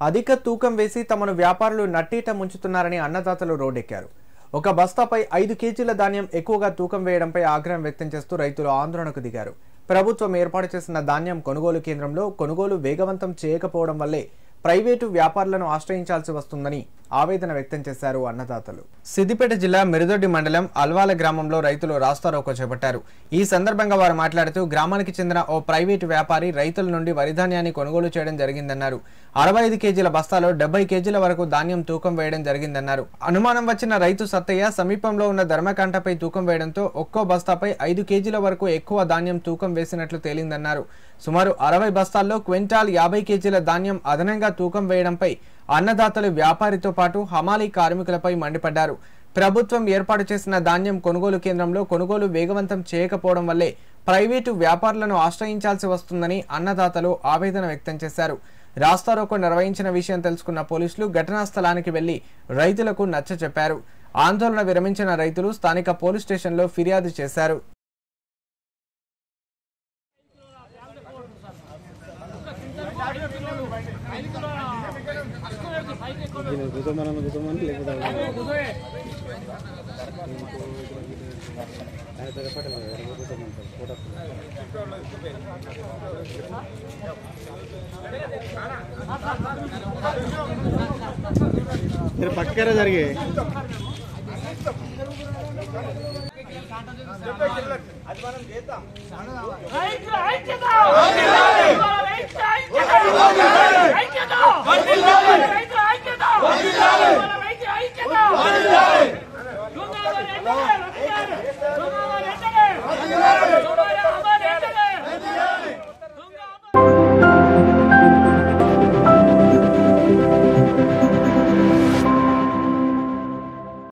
అధిక తూకం వేసి తమను వ్యాపారులు నట్టీట ముంచుతున్నారని అన్నదాతలు రోడ్డెక్కారు ఒక బస్తాపై ఐదు కేజీల ధాన్యం ఎక్కువగా తూకం వేయడంపై ఆగ్రహం వ్యక్తం చేస్తూ రైతులు ఆందోళనకు దిగారు ప్రభుత్వం ఏర్పాటు చేసిన ధాన్యం కొనుగోలు కేంద్రంలో కొనుగోలు వేగవంతం చేయకపోవడం వల్లే ప్రైవేటు వ్యాపారులను ఆశ్రయించాల్సి వస్తుందని ఆవేదన వ్యక్తం చేశారు అన్నదాతలు సిద్దిపేట జిల్లా మిరుదొడ్డి మండలం అల్వాల గ్రామంలో రైతులు రాస్తారోకో చేపట్టారు ఈ సందర్భంగా వారు మాట్లాడుతూ గ్రామానికి చెందిన ఓ ప్రైవేటు వ్యాపారి రైతుల నుండి వరి ధాన్యాన్ని కొనుగోలు చేయడం జరిగిందన్నారు అరవై ఐదు కేజీల బస్తాలో డెబ్బై కేజీల వరకు ధాన్యం తూకం వేయడం జరిగిందన్నారు అనుమానం వచ్చిన రైతు సత్తయ్య సమీపంలో ఉన్న ధర్మకాంటపై తూకం వేయడంతో ఒక్కో బస్తాపై ఐదు కేజీల వరకు ఎక్కువ ధాన్యం తూకం వేసినట్లు తేలిందన్నారు సుమారు అరవై బస్తాల్లో క్వింటాల్ యాభై కేజీల ధాన్యం అదనంగా తూకం వేయడంపై అన్నదాతలు వ్యాపారితో పాటు హమాలీ కార్మికులపై మండిపడ్డారు ప్రభుత్వం ఏర్పాటు చేసిన ధాన్యం కొనుగోలు కేంద్రంలో కొనుగోలు వేగవంతం చేయకపోవడం వల్లే ప్రైవేటు వ్యాపారులను ఆశ్రయించాల్సి వస్తుందని అన్నదాతలు ఆవేదన వ్యక్తం చేశారు రాస్తారోకో నిర్వహించిన విషయం తెలుసుకున్న పోలీసులు ఘటనా స్థలానికి వెళ్లి రైతులకు నచ్చ చెప్పారు ఆందోళన విరమించిన రైతులు స్థానిక పోలీస్ స్టేషన్లో ఫిర్యాదు చేశారు దీన్ని కూర్చోమని కూర్చోమని లేకపోతే ఆయన పెద్ద పట్టణ కూర్చోమంటారు ఫోటో మీరు పక్కనే జరిగే రైతు ఐక్యత రైతు ఐక్యత ఐక్యత రైతు ఐక్యత రైతు ఐక్యత దుంగవారు ఎండలే దుంగవారు ఎండలే